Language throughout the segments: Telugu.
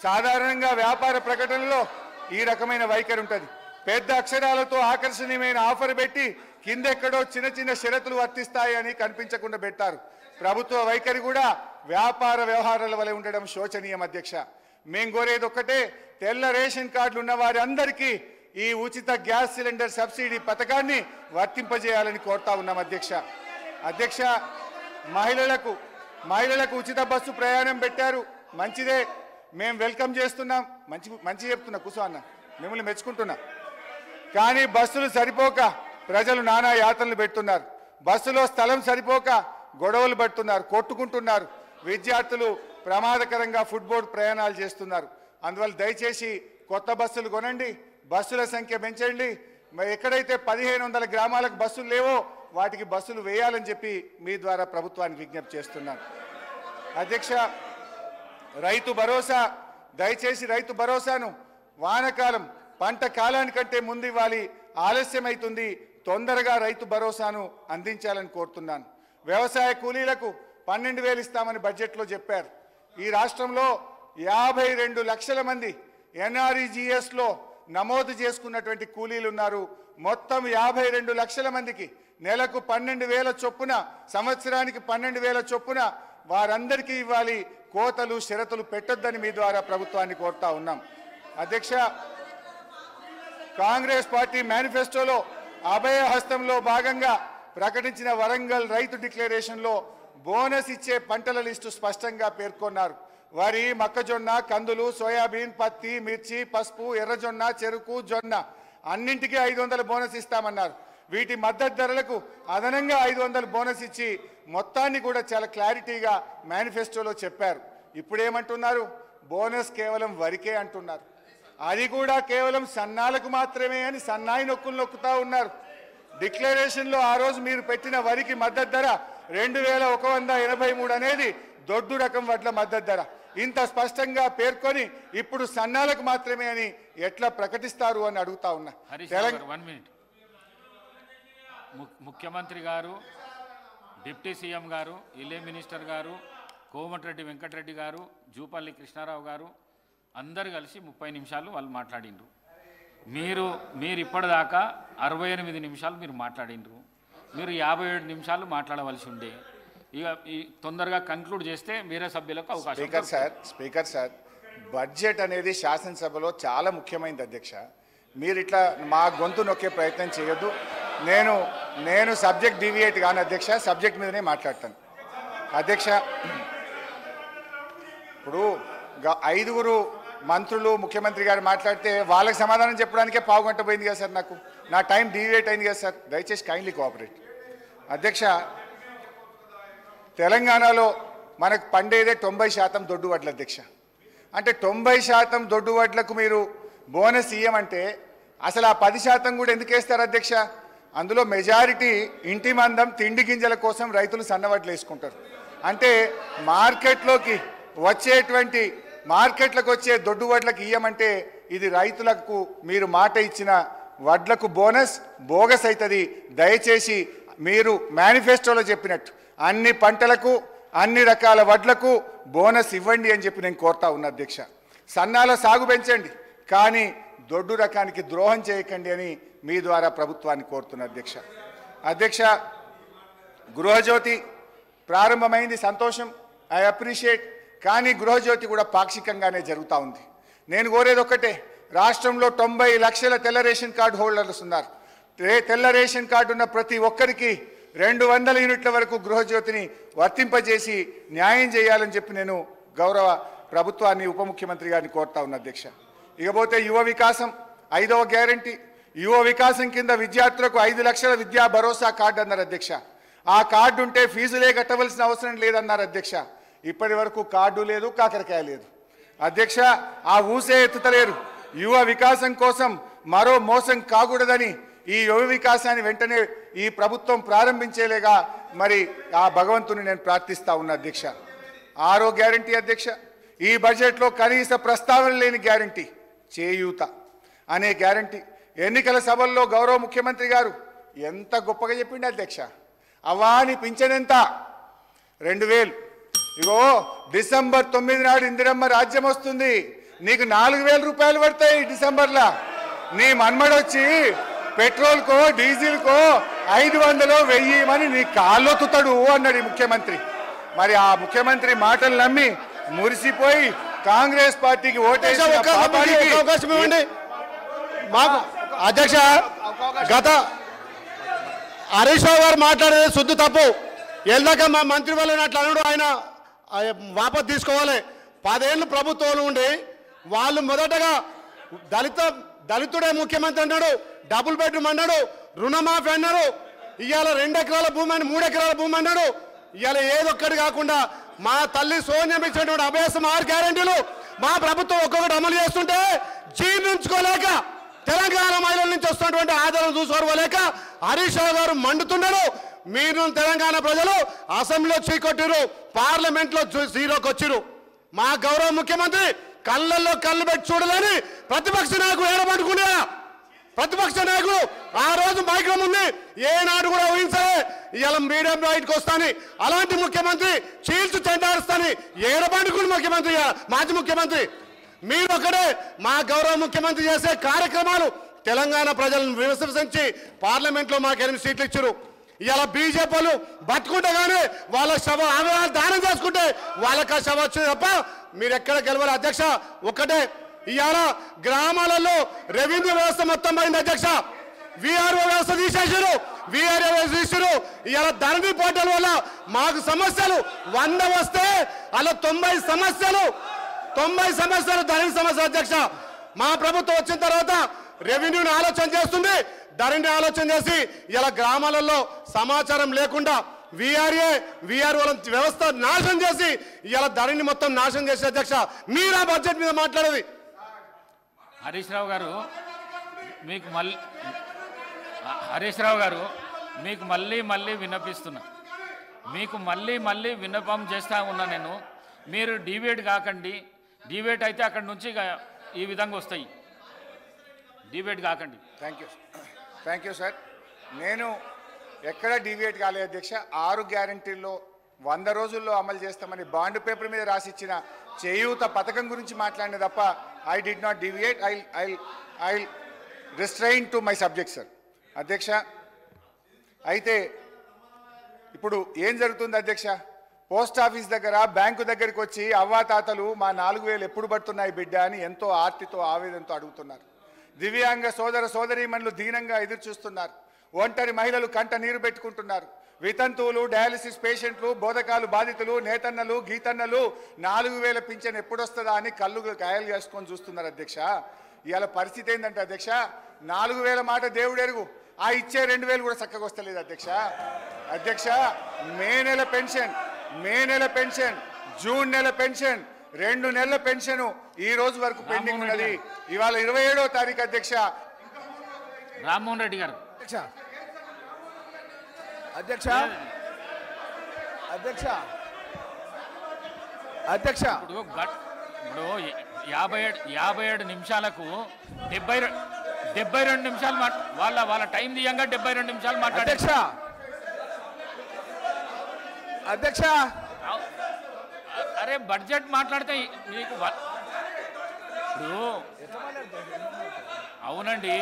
సాధారణంగా వ్యాపార ప్రకటనలో ఈ రకమైన వైఖరి ఉంటుంది పెద్ద అక్షరాలతో ఆకర్షణీయమైన ఆఫర్ పెట్టి కిందెక్కడో చిన్న చిన్న షరతులు వర్తిస్తాయని కనిపించకుండా పెట్టారు ప్రభుత్వ వైఖరి కూడా వ్యాపార వ్యవహారాల వలె ఉండడం శోచనీయం అధ్యక్ష మేం కోరేది ఒక్కటే తెల్ల రేషన్ కార్డులు ఉన్న వారందరికీ ఈ ఉచిత గ్యాస్ సిలిండర్ సబ్సిడీ పథకాన్ని వర్తింపజేయాలని కోరుతా ఉన్నాం అధ్యక్ష అధ్యక్ష మహిళలకు మహిళలకు ఉచిత బస్సు ప్రయాణం పెట్టారు మంచిదే మేము వెల్కమ్ చేస్తున్నాం మంచి మంచి చెప్తున్నా కూర్చో అన్న మిమ్మల్ని మెచ్చుకుంటున్నా కానీ బస్సులు సరిపోక ప్రజలు నానా యాత్రలు పెడుతున్నారు బస్సులో స్థలం సరిపోక గొడవలు పడుతున్నారు కొట్టుకుంటున్నారు విద్యార్థులు ప్రమాదకరంగా ఫుట్బోర్డ్ ప్రయాణాలు చేస్తున్నారు అందువల్ల దయచేసి కొత్త బస్సులు కొనండి బస్సుల సంఖ్య పెంచండి మరి ఎక్కడైతే పదిహేను వందల గ్రామాలకు బస్సులు లేవో వాటికి బస్సులు వేయాలని చెప్పి మీ ద్వారా ప్రభుత్వానికి విజ్ఞప్తి చేస్తున్నాను అధ్యక్ష రైతు భరోసా దయచేసి రైతు భరోసాను వానకాలం పంట కాలానికంటే ముందు ఇవ్వాలి ఆలస్యమైతుంది తొందరగా రైతు భరోసాను అందించాలని కోరుతున్నాను వ్యవసాయ కూలీలకు పన్నెండు వేలు ఇస్తామని బడ్జెట్లో చెప్పారు ఈ రాష్ట్రంలో యాభై రెండు లక్షల మంది ఎన్ఆర్ఈజిఎస్లో నమోదు చేసుకున్నటువంటి కూలీలు ఉన్నారు మొత్తం యాభై రెండు లక్షల మందికి నెలకు పన్నెండు వేల చొప్పున సంవత్సరానికి పన్నెండు వేల చొప్పున వారందరికీ ఇవ్వాలి కోతలు షరతులు పెట్టొద్దని మీ ద్వారా ప్రభుత్వాన్ని కోరుతా ఉన్నాం అధ్యక్ష కాంగ్రెస్ పార్టీ మేనిఫెస్టోలో అభయ హస్తంలో భాగంగా ప్రకటించిన వరంగల్ రైతు డిక్లరేషన్లో బోనస్ ఇచ్చే పంటల లిస్టు స్పష్టంగా పేర్కొన్నారు వరి మొక్కజొన్న కందులు సోయాబీన్ పత్తి మిర్చి పసుపు ఎర్రజొన్న చెరుకు జొన్న అన్నింటికీ ఐదు వందల బోనస్ ఇస్తామన్నారు వీటి మద్దతు ధరలకు అదనంగా ఐదు వందల బోనస్ ఇచ్చి మొత్తాన్ని కూడా చాలా క్లారిటీగా మేనిఫెస్టోలో చెప్పారు ఇప్పుడేమంటున్నారు బోనస్ కేవలం వరికే అంటున్నారు అది కూడా కేవలం సన్నాలకు మాత్రమే అని సన్నాయి నొక్కులు నొక్కుతా ఉన్నారు డిక్లరేషన్లో ఆ రోజు మీరు పెట్టిన వరికి మద్దతు ధర రెండు వేల ఒక వంద ఎనభై మూడు అనేది దొడ్డు రకం వడ్ల మద్దతు ధర ఇంత స్పష్టంగా పేర్కొని ఇప్పుడు సన్నాలకు మాత్రమే అని ఎట్లా ప్రకటిస్తారు అని అడుగుతా ఉన్నా హరీష్ తెలంగాణ రావు గారు వన్ మినిట్ ము- ముఖ్యమంత్రి గారు డిప్యూటీ సీఎం గారు ఇల్లే మినిస్టర్ గారు కోమటిరెడ్డి వెంకటరెడ్డి గారు జూపల్లి కృష్ణారావు గారు అందరు కలిసి ముప్పై నిమిషాలు వాళ్ళు మాట్లాడిండ్రు మీరు మీరు ఇప్పటిదాకా అరవై ఎనిమిది నిమిషాలు మీరు మాట్లాడిండ్రు మీరు యాభై ఏడు నిమిషాలు మాట్లాడవలసి ఉండే ఇక ఈ తొందరగా కంక్లూడ్ చేస్తే వేరే సభ్యులకు అవకాశం speaker sir speaker sir budget అనేది శాసనసభలో చాలా ముఖ్యమైనది అధ్యక్ష మీరు ఇట్లా మా గొంతు నొక్కే ప్రయత్నం చేయొద్దు నేను నేను సబ్జెక్ట్ డివియేట్ కాను అధ్యక్ష సబ్జెక్ట్ మీదనే మాట్లాడతాను అధ్యక్ష ఇప్పుడు గ- ఐదుగురు మంత్రులు ముఖ్యమంత్రి గారు మాట్లాడితే వాళ్ళకి సమాధానం చెప్పడానికే పావు గంట పోయింది కదా సార్ నాకు నా టైం డివియేట్ అయింది కదా సార్ దయచేసి కైండ్లీ కోఆపరేట్ అధ్యక్ష తెలంగాణలో మనకు పండేదే తొంభై శాతం దొడ్డు వడ్ల అధ్యక్ష అంటే తొంభై శాతం దొడ్డు వడ్లకు మీరు బోనస్ ఇయ్యమంటే అసలు ఆ పది శాతం కూడా ఎందుకు వేస్తారు అధ్యక్ష అందులో మెజారిటీ ఇంటి మందం తిండి గింజల కోసం రైతులు సన్నవడ్లు వేసుకుంటారు అంటే మార్కెట్లోకి వచ్చేటువంటి మార్కెట్లకు వచ్చే దొడ్డు వడ్లకు ఇయ్యమంటే ఇది రైతులకు మీరు మాట ఇచ్చిన వడ్లకు బోనస్ బోగస్ అవుతుంది దయచేసి మీరు మేనిఫెస్టోలో చెప్పినట్టు అన్ని పంటలకు అన్ని రకాల వడ్లకు బోనస్ ఇవ్వండి అని చెప్పి నేను కోరుతా ఉన్నా అధ్యక్ష సన్నాల సాగు పెంచండి కానీ దొడ్డు రకానికి ద్రోహం చేయకండి అని మీ ద్వారా ప్రభుత్వాన్ని కోరుతున్నా అధ్యక్ష అధ్యక్ష గృహజ్యోతి ప్రారంభమైంది సంతోషం ఐ అప్రిషియేట్ కానీ గృహజ్యోతి కూడా పాక్షికంగానే జరుగుతూ ఉంది నేను కోరేది ఒక్కటే రాష్ట్రంలో తొంభై లక్షల తెల్ల రేషన్ కార్డు హోల్డర్స్ ఉన్నారు రే- తెల్ల రేషన్ కార్డు ఉన్న ప్రతి ఒక్కరికి రెండు వందల యూనిట్ల వరకు గృహజ్యోతిని వర్తింపజేసి న్యాయం చేయాలని చెప్పి నేను గౌరవ ప్రభుత్వాన్ని ఉప ముఖ్యమంత్రి గారిని కోరుతా ఉన్నా అధ్యక్ష ఇకపోతే యువ వికాసం ఐదవ గ్యారంటీ యువ వికాసం కింద విద్యార్థులకు ఐదు లక్షల విద్యా భరోసా కార్డు అన్నారు అధ్యక్ష ఆ కార్డు ఉంటే ఫీజులే కట్టవలసిన అవసరం లేదన్నారు అధ్యక్ష ఇప్పటి వరకు కార్డు లేదు కాకరకాయ లేదు అధ్యక్ష ఆ ఊసే ఎత్తుతలేరు యువ వికాసం కోసం మరో మోసం కాకూడదని ఈ యువ వికాసాన్ని వెంటనే ఈ ప్రభుత్వం ప్రారంభించేలేగా మరి ఆ భగవంతుని నేను ప్రార్థిస్తా ఉన్నా అధ్యక్ష ఆరో గ్యారంటీ అధ్యక్ష ఈ బడ్జెట్లో కనీస ప్రస్తావన లేని గ్యారంటీ చేయూత అనే గ్యారంటీ ఎన్నికల సభల్లో గౌరవ ముఖ్యమంత్రి గారు ఎంత గొప్పగా చెప్పిండు అధ్యక్ష అవాని పింఛనెంత రెండు వేలు ఇగో డిసెంబర్ తొమ్మిది నాడు ఇందిరమ్మ రాజ్యం వస్తుంది నీకు నాలుగు వేల రూపాయలు పడతాయి డిసెంబర్లో నీ మన్మడొచ్చి పెట్రోల్కో డీజిల్కో ఐదు వందలు వెయ్యి అని నీ కాళ్ళొత్తుతాడు అన్నాడు ఈ ముఖ్యమంత్రి మరి ఆ ముఖ్యమంత్రి మాటలు నమ్మి మురిసిపోయి కాంగ్రెస్ పార్టీకి ఓటేసిన ఒక్క సభకి పాపానికి ఒక్క అవకాశం ఇవ్వండి మాకు అధ్యక్ష గత హరీష్ రావు గారు మాట్లాడేది శుద్ధి తప్పు వెళ్దాక మా మంత్రి వాళ్ళని అట్లా అనడు ఆయన ఆయన వాపస్ తీసుకోవాలి పదేళ్ళు ప్రభుత్వంలో ఉండి వాళ్ళు మొదటగా దళిత దళితుడే ముఖ్యమంత్రి అన్నాడు డబుల్ బెడ్రూమ్ అన్నాడు రుణమాఫీ అన్నాడు ఇవాళ రెండు ఎకరాల భూమి అని మూడు ఎకరాల భూమి అన్నాడు ఇవాళ ఏదొక్కటి కాకుండా మా తల్లి సోనియం ఇచ్చినటువంటి అభ్యాసం ఆరు గ్యారంటీలు మా ప్రభుత్వం ఒక్కొక్కటి అమలు చేస్తుంటే జీర్ణించుకోలేక తెలంగాణ మహిళల నుంచి వస్తున్నటువంటి ఆదరణ చూసుకోలేక హరీష్ రావు గారు మండుతున్నాడు మీరు తెలంగాణ ప్రజలు అసెంబ్లీలో చీకొట్టిరు పార్లమెంట్ లో జీరోకి వచ్చిరు మా గౌరవ ముఖ్యమంత్రి కళ్ళల్లో కళ్ళు పెట్టి చూడాలని ప్రతిపక్ష నాయకుడు ఏడబట్టుకున్నా ప్రతిపక్ష నాయకుడు ఆ రోజు మైక్రో ఉంది ఏనాడు కూడా ఊహించలే ఇవాళ మీడియం బయటకు వస్తాని అలాంటి ముఖ్యమంత్రి చీల్చు చెండాడుస్తాని ఏడబండుకుని ముఖ్యమంత్రి ఇవాళ, మాజీ ముఖ్యమంత్రి మీరు ఒకటే మా గౌరవ ముఖ్యమంత్రి చేసే కార్యక్రమాలు తెలంగాణ ప్రజలను విమర్శించి పార్లమెంట్లో మాకు ఎనిమిది సీట్లు ఇచ్చారు ఇలా బీజేపీ వాళ్ళు బతుకుంటగానే వాళ్ళ శవ ఆమె దానం చేసుకుంటే వాళ్ళకి ఆ శవ వచ్చింది తప్ప మీరు ఎక్కడ గెలవాలి అధ్యక్ష ఒక్కటే ఇవాళ గ్రామాలలో రెవెన్యూ వ్యవస్థ మొత్తం పోయింది అధ్యక్ష విఆర్ఓ వ్యవస్థ తీసేసారు విఆర్ఓ వ్యవస్థ తీసారు ఇవాళ ధరణి పోర్టల్ వల్ల మాకు సమస్యలు వంద వస్తే అలా తొంభై సమస్యలు తొంభై సమస్యలు ధరణి సమస్య అధ్యక్ష మా ప్రభుత్వం వచ్చిన తర్వాత రెవెన్యూని ఆలోచన చేస్తుంది ధరణి ఆలోచన చేసి ఇలా గ్రామాలలో సమాచారం లేకుండా విఆర్ఏ విఆర్ఓ వ్యవస్థ నాశనం చేసి ఇలా ధరణి మొత్తం నాశనం చేసే అధ్యక్ష మీరు ఆ బడ్జెట్ మీద మాట్లాడేది హరీష్ రావు గారు మీకు మళ్ళీ హరీష్ రావు గారు మీకు మళ్ళీ మళ్ళీ విన్నపిస్తున్నా మీకు మళ్ళీ మళ్ళీ విన్నపం చేస్తా ఉన్నా నేను మీరు డిబేట్ కాకండి డిబేట్ అయితే అక్కడి నుంచి ఇక ఈ విధంగా వస్తాయి డిబేట్ కాకండి thank you thank you sir నేను ఎక్కడ డివియేట్ కాలేదు అధ్యక్ష ఆరు గ్యారంటీల్లో వంద రోజుల్లో అమలు చేస్తామని బాండ్ పేపర్ మీద రాసిచ్చిన చేయూత పథకం గురించి మాట్లాడిన తప్ప I did not deviate I I I restrain to my subject sir అధ్యక్ష అయితే ఇప్పుడు ఏం జరుగుతుంది అధ్యక్ష పోస్ట్ ఆఫీస్ దగ్గర బ్యాంకు దగ్గరికి వచ్చి అవ్వాతాతలు మా నాలుగు వేలు ఎప్పుడు పడుతున్నాయి బిడ్డ అని ఎంతో ఆర్తితో ఆవేదనతో అడుగుతున్నారు దివ్యాంగ సోదర సోదరీమణులు దీనంగా ఎదురు చూస్తున్నారు ఒంటరి మహిళలు కంట నీరు పెట్టుకుంటున్నారు వితంతువులు డయాలసిస్ పేషెంట్లు బోధకాలు బాధితులు నేతన్నలు గీతన్నలు నాలుగు వేల పింఛన్ ఎప్పుడొస్తుందా అని కళ్ళు కాయలు చేసుకొని చూస్తున్నారు అధ్యక్ష ఇవాళ పరిస్థితి ఏంటంటే అధ్యక్ష నాలుగు వేల మాట దేవుడెరుగు ఆ ఇచ్చే రెండు వేలు కూడా చక్కగా వస్తలేదు అధ్యక్ష అధ్యక్ష మే నెల పెన్షన్ మే నెల పెన్షన్ జూన్ నెల పెన్షన్ రెండు నెలల పెన్షన్ ఈ రోజు వరకు పెండింగ్ ఉన్నది ఇవాళ ఇరవై ఏడవ తారీఖు అధ్యక్ష రామ్మోహన్ రెడ్డి గారు అధ్యక్ష అధ్యక్ష అధ్యక్ష అధ్యక్ష ఇప్పుడు గట్ ఇప్పుడు యాభై ఏడు యాభై ఏడు నిమిషాలకు డెబ్బై రె- డెబ్బై రెండు నిమిషాలు మాట్ వాళ్ళ వాళ్ళ టైం తీయంగా డెబ్బై రెండు నిమిషాలు మాట్లాడారు అధ్యక్ష అధ్యక్ష అవ్- అరే బడ్జెట్ మాట్లాడితే మీకు వ- ఇప్పుడు అవునండి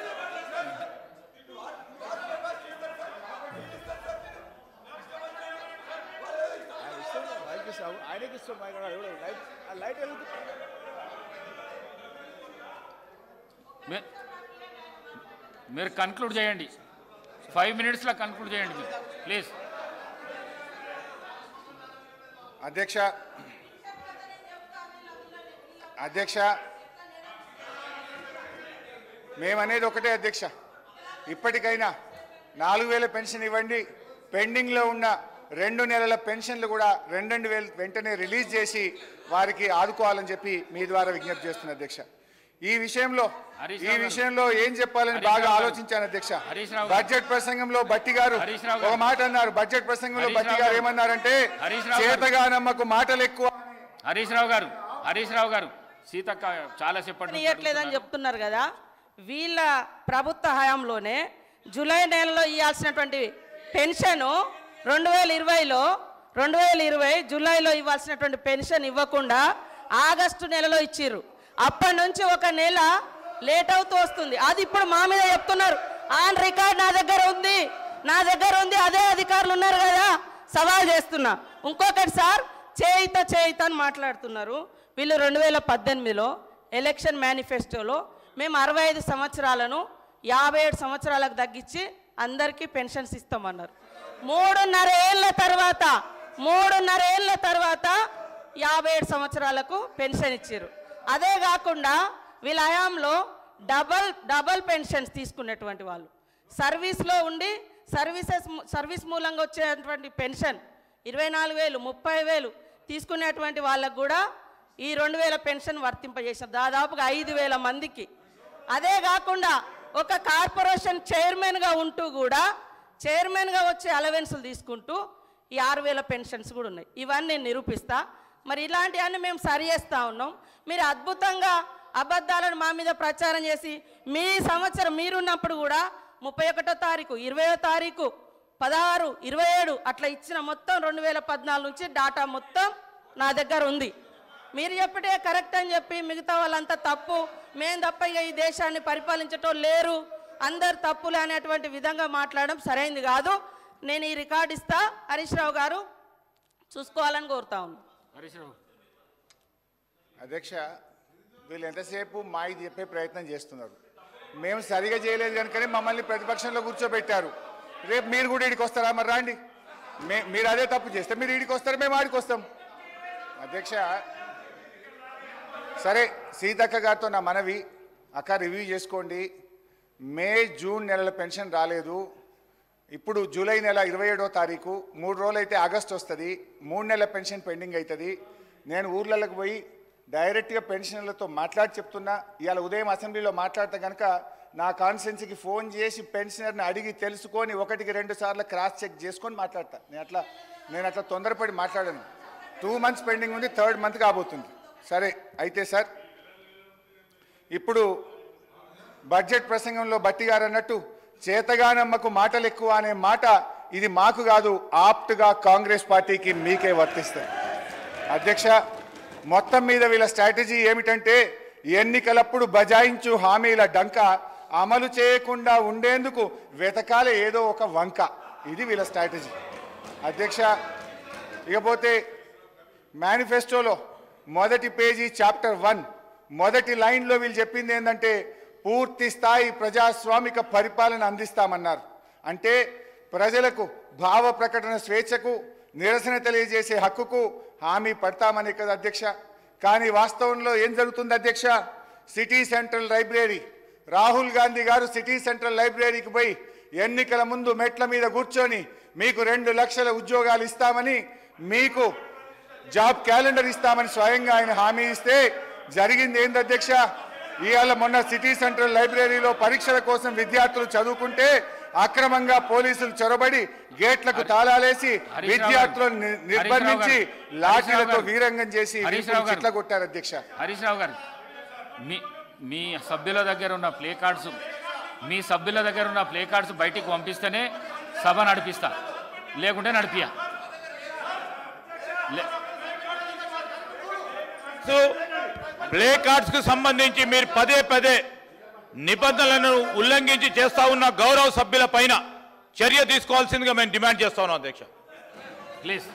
ఆయనకి ఇస్తాం లైట్ వెలుగుతుంది మీ- మీరు కన్క్లూడ్ చేయండి ఫైవ్ మినిట్స్లో కన్క్లూడ్ చేయండి మీరు ప్లీజ్ అధ్యక్ష అధ్యక్ష మేమనేది ఒకటే అధ్యక్ష ఇప్పటికైనా నాలుగు వేల పెన్షన్ ఇవ్వండి పెండింగ్లో ఉన్న రెండు నెలల పెన్షన్లు కూడా రెండు రెండు వేలు వెంటనే రిలీజ్ చేసి వారికి ఆదుకోవాలని చెప్పి మీ ద్వారా విజ్ఞప్తి చేస్తున్న అధ్యక్ష ఈ విషయంలో హరీష్ ఈ రావు గారు. విషయంలో ఏం చెప్పాలని హరీష్ బాగా రావు గారు. ఆలోచించాను అధ్యక్ష హరీష్ రావు గారు. బడ్జెట్ ప్రసంగంలో బట్టి గారు హరీష్ రావు గారు. ఒక మాట అన్నారు బడ్జెట్ ప్రసంగంలో హరీష్ బట్టి రావు గారు గారు. ఏమన్నారంటే హరీష్ రావు గారు. చేతగానమ్మకు మాటలు ఎక్కువ హరీష్ రావు గారు హరీష్ రావు గారు సీతక్క చాలా చెప్పండి ఇవ్వట్లేదని చెప్తున్నారు కదా వీళ్ళ ప్రభుత్వ హయాంలోనే జూలై నెలలో ఇవ్వాల్సినటువంటి పెన్షన్ రెండు వేల ఇరవైలో రెండు వేల ఇరవై జూలైలో ఇవ్వాల్సినటువంటి పెన్షన్ ఇవ్వకుండా ఆగస్టు నెలలో ఇచ్చిర్రు అప్పటి నుంచి ఒక నెల లేట్ అవుతూ వస్తుంది అది ఇప్పుడు మా మీద చెప్తున్నారు ఆన్ రికార్డ్ నా దగ్గర ఉంది నా దగ్గర ఉంది అదే అధికారులు ఉన్నారు కదా సవాల్ చేస్తున్నా ఇంకొకటి సార్ చేయిత చేయిత అని మాట్లాడుతున్నారు వీళ్ళు రెండు వేల పద్దెనిమిదిలో ఎలక్షన్ మేనిఫెస్టోలో మేము అరవై ఐదు సంవత్సరాలను యాభై ఏడు సంవత్సరాలకు తగ్గించి అందరికీ పెన్షన్స్ ఇస్తామన్నారు మూడున్నర ఏళ్ళ తర్వాత మూడున్నర ఏళ్ళ తర్వాత యాభై ఏడు సంవత్సరాలకు పెన్షన్ ఇచ్చారు అదే కాకుండా వీళ్ళ హయాంలో డబల్ డబల్ పెన్షన్స్ తీసుకున్నటువంటి వాళ్ళు సర్వీస్లో ఉండి సర్వీసెస్ ము- సర్వీస్ మూలంగా వచ్చేటువంటి పెన్షన్ ఇరవై నాలుగు వేలు ముప్పై వేలు తీసుకునేటువంటి వాళ్ళకు కూడా ఈ రెండు వేల పెన్షన్ వర్తింపజేశారు దాదాపుగా ఐదు వేల మందికి అదే కాకుండా ఒక కార్పొరేషన్ చైర్మన్గా ఉంటూ కూడా చైర్మన్గా వచ్చే అలవెన్సులు తీసుకుంటూ ఈ ఆరు వేల పెన్షన్స్ కూడా ఉన్నాయి ఇవన్నీ నేను నిరూపిస్తా మరి ఇలాంటివన్నీ మేము సరి చేస్తూ ఉన్నాం మీరు అద్భుతంగా అబద్ధాలను మా మీద ప్రచారం చేసి మీ సంవత్సరం మీరున్నప్పుడు కూడా ముప్పై ఒకటో తారీఖు ఇరవయో తారీఖు పదహారు ఇరవై ఏడు అట్లా ఇచ్చిన మొత్తం రెండు వేల పద్నాలుగు నుంచి డాటా మొత్తం నా దగ్గర ఉంది మీరు చెప్పటే కరెక్ట్ అని చెప్పి మిగతా వాళ్ళంతా తప్పు మేము తప్ప ఇక ఈ దేశాన్ని పరిపాలించటం లేరు అందరు తప్పులు అనేటువంటి విధంగా మాట్లాడడం సరైంది కాదు నేను ఈ రికార్డు ఇస్తా హరీష్ రావు గారు చూసుకోవాలని కోరుతా ఉన్నాను హరీష్ రావు అధ్యక్ష వీళ్ళు ఎంతసేపు మాయి చెప్పే ప్రయత్నం చేస్తున్నారు మేము సరిగా చేయలేదు కనుకనే మమ్మల్ని ప్రతిపక్షంలో కూర్చోబెట్టారు రేపు మీరు కూడా ఇడికి వస్తారా మరి రాండి మే మీరు అదే తప్పు చేస్తే మీరు ఇడికి వస్తారు మేము ఆడికి వస్తాం అధ్యక్ష సరే సీతక్క గారితో నా మనవి అక్క రివ్యూ చేసుకోండి మే జూన్ నెలల పెన్షన్ రాలేదు ఇప్పుడు జూలై నెల ఇరవై ఏడో తారీఖు మూడు రోజులు అయితే ఆగస్ట్ వస్తుంది మూడు నెలల పెన్షన్ పెండింగ్ అవుతుంది నేను ఊర్లలోకి పోయి డైరెక్ట్గా పెన్షనర్లతో మాట్లాడి చెప్తున్నా ఇవాళ ఉదయం అసెంబ్లీలో మాట్లాడితే కనుక నా కాన్స్టిట్యున్సీకి ఫోన్ చేసి పెన్షనర్ని అడిగి తెలుసుకొని ఒకటికి రెండు సార్లు క్రాస్ చెక్ చేసుకొని మాట్లాడతా నేను అట్లా నేను అట్లా తొందరపడి మాట్లాడను టూ మంత్స్ పెండింగ్ ఉంది థర్డ్ మంత్ కాబోతుంది సరే అయితే సార్ ఇప్పుడు బడ్జెట్ ప్రసంగంలో బట్టి గారు అన్నట్టు చేతగానమ్మకు మాటలు ఎక్కువ అనే మాట ఇది మాకు కాదు ఆప్ట్గా కాంగ్రెస్ పార్టీకి మీకే వర్తిస్తాయి అధ్యక్ష మొత్తం మీద వీళ్ళ స్ట్రాటజీ ఏమిటంటే ఎన్నికలప్పుడు బజాయించు హామీల డంక అమలు చేయకుండా ఉండేందుకు వెతకాలే ఏదో ఒక వంక ఇది వీళ్ళ స్ట్రాటజీ అధ్యక్ష ఇకపోతే మేనిఫెస్టోలో మొదటి పేజీ చాప్టర్ వన్ మొదటి లైన్లో వీళ్ళు చెప్పింది ఏంటంటే పూర్తి స్థాయి ప్రజాస్వామిక పరిపాలన అందిస్తామన్నారు అంటే ప్రజలకు భావ ప్రకటన స్వేచ్ఛకు నిరసన తెలియజేసే హక్కుకు హామీ పడతామని కదా అధ్యక్ష కానీ వాస్తవంలో ఏం జరుగుతుంది అధ్యక్ష city central library Rahul Gandhi గారు సిటీ సెంట్రల్ లైబ్రరీకి పోయి ఎన్నికల ముందు మెట్ల మీద కూర్చొని మీకు రెండు లక్షల ఉద్యోగాలు ఇస్తామని మీకు జాబ్ క్యాలెండర్ ఇస్తామని స్వయంగా ఆయన హామీ ఇస్తే జరిగింది ఏంది అధ్యక్ష ఇవాళ మొన్న సిటీ సెంట్రల్ లైబ్రరీలో పరీక్షల కోసం విద్యార్థులు చదువుకుంటే అక్రమంగా పోలీసులు చొరబడి గేట్లకు తాళాలేసి హరీష్ రావు విద్యార్థులను ని- గారు. నిర్బంధించి హరీష్ రావు లాఠీలతో గారు. వీరంగం చేసి హరీష్ రావు గారు. చిట్ల కొట్టారు అధ్యక్ష హరీష్ రావు గారు మీ మీ సభ్యుల దగ్గర ఉన్న ప్లే కార్డ్స్ మీ సభ్యుల దగ్గర ఉన్న ప్లే కార్డ్స్ బయటికి పంపిస్తేనే సభ నడిపిస్తా లేకుంటే నడిపియా లే- ప్లే కార్డ్స్ కు సంబంధించి మీరు పదే పదే నిబంధనలను ఉల్లంఘించి చేస్తా ఉన్న గౌరవ సభ్యుల పైన చర్య తీసుకోవాల్సిందిగా మేము డిమాండ్ చేస్తా ఉన్నాం అధ్యక్ష ప్లీజ్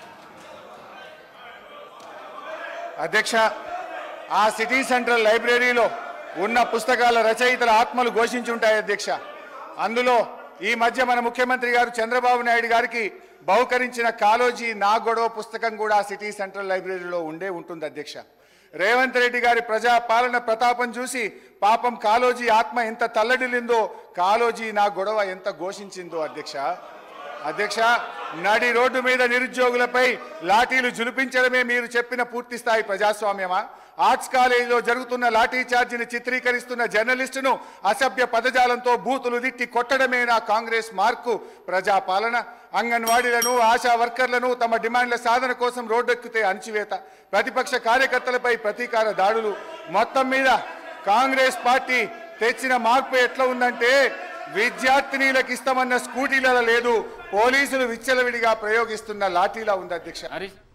అధ్యక్ష ఆ సిటీ సెంట్రల్ లైబ్రరీలో ఉన్న పుస్తకాల రచయితల ఆత్మలు ఘోషించుంటాయి అధ్యక్ష అందులో ఈ మధ్య మన ముఖ్యమంత్రి గారు చంద్రబాబు నాయుడు గారికి బహుకరించిన కాలోజీ నా గొడవ పుస్తకం కూడా ఆ సిటీ సెంట్రల్ లైబ్రరీలో ఉండే ఉంటుంది అధ్యక్ష రేవంత్ రెడ్డి గారి ప్రజా పాలన ప్రతాపం చూసి పాపం కాలోజీ ఆత్మ ఎంత తల్లడిల్లిందో కాలోజీ నా గొడవ ఎంత ఘోషించిందో అధ్యక్ష అధ్యక్ష నడి రోడ్డు మీద నిరుద్యోగులపై లాఠీలు జులిపించడమే మీరు చెప్పిన పూర్తి స్థాయి ప్రజాస్వామ్యమా ఆర్ట్స్ కాలేజీలో జరుగుతున్న లాఠీ చార్జిని చిత్రీకరిస్తున్న జర్నలిస్టును అసభ్య పదజాలంతో బూతులు దిట్టి కొట్టడమే నా కాంగ్రెస్ మార్కు ప్రజాపాలన అంగన్వాడీలను ఆశా వర్కర్లను తమ డిమాండ్ల సాధన కోసం రోడ్డెక్కితే అణచివేత ప్రతిపక్ష కార్యకర్తలపై ప్రతీకార దాడులు మొత్తం మీద కాంగ్రెస్ పార్టీ తెచ్చిన మార్పు ఎట్లా ఉందంటే విద్యార్థినీలకు ఇస్తామన్న స్కూటీలలో లేదు పోలీసులు విచ్చలవిడిగా ప్రయోగిస్తున్న లాఠీలా ఉంది అధ్యక్ష హరీష్